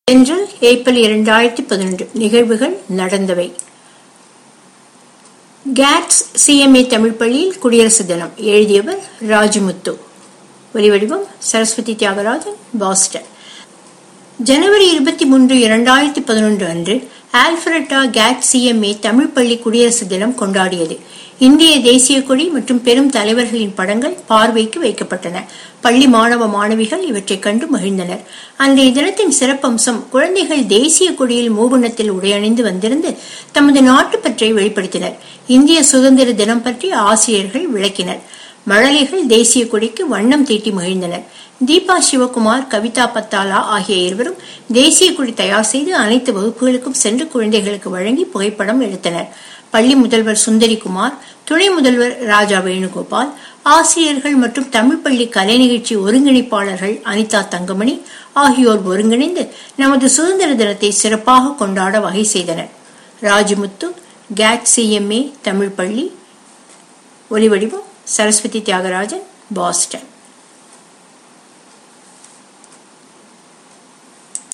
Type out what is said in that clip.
என்று ஏப்ரல் இரண்டாயிரத்தி பதினொன்று நிகழ்வுகள் நடந்தவை கேட்ஸ் சிஎம்ஏ தமிழ் பள்ளியில் குடியரசு தினம் எழுதியவர் ராஜமுத்து ஒலிவடிவம் சரஸ்வதி தியாகராஜன் பாஸ்டன் ஜனவரி இருபத்தி மூன்று இரண்டாயிரத்தி பதினொன்று அன்று ஆல்பரட்டா கேட் சிஎம்ஏ தமிழ் பள்ளி குடியரசு தினம் கொண்டாடியது இந்திய தேசிய கொடி மற்றும் பெரும் தலைவர்களின் படங்கள் பார்வைக்கு வைக்கப்பட்டன பள்ளி மாணவ மாணவிகள் இவற்றை கண்டு மகிழ்ந்தனர் அன்றைய தினத்தின் சிறப்பம்சம் குழந்தைகள் தேசிய கொடியில் மூவண்ணத்தில் உடையணிந்து வந்திருந்து தமது நாட்டுப்பற்றை வெளிப்படுத்தினர் இந்திய சுதந்திர தினம் பற்றி ஆசிரியர்கள் விளக்கினர் மழலைகள் தேசிய கொடிக்கு வண்ணம் தீட்டி மகிழ்ந்தனர் தீபா சிவகுமார் கவிதா பத்தாலா ஆகிய இருவரும் தேசிய கொடி தயார் செய்து அனைத்து வகுப்புகளுக்கும் சென்று குழந்தைகளுக்கு வழங்கி புகைப்படம் எடுத்தனர் பள்ளி முதல்வர் சுந்தரிகுமார் துணை முதல்வர் ராஜா வேணுகோபால் ஆசிரியர்கள் மற்றும் தமிழ் பள்ளி கலை நிகழ்ச்சி ஒருங்கிணைப்பாளர்கள் அனிதா தங்கமணி ஆகியோர் ஒருங்கிணைந்து நமது சுதந்திர தினத்தை சிறப்பாக கொண்டாட வகை செய்தனர் ராஜமுத்து கேட் சிஎம்ஏ தமிழ் பள்ளி ஒலிவடிவம் சரஸ்வதி தியாகராஜன் பாஸ்டன்